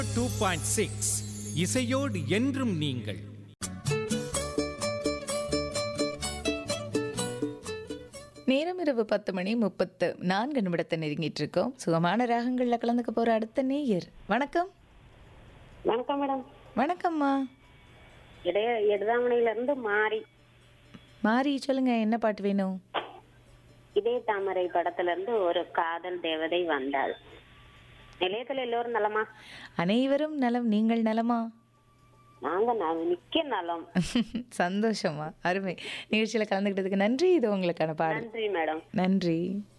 two point six இசையோடு என்றும் நீங்கள் நேரம் இரவு பத்து மணி முப்பத்து நான்கு நிமிடத்தை நெருங்கிட்டு இருக்கோம் சுகமான ராகங்கள்ல கலந்துக்க போற அடுத்த நேயர் வணக்கம் வணக்கம் மேடம் வணக்கம்மா இடைய இடதாமணையில இருந்து மாறி மாறி சொல்லுங்க என்ன பாட்டு வேணும் இதே தாமரை படத்துல இருந்து ஒரு காதல் தேவதை வந்தாள் நிலையத்துல எல்லோரும் நலமா அனைவரும் நலம் நீங்கள் நலமா நாங்க ந- மிக்க நலம் சந்தோஷமா அருமை நிகழ்ச்சியில கலந்துக்கிட்டதுக்கு நன்றி இது உங்களுக்கான பாடல் நன்றி மேடம் நன்றி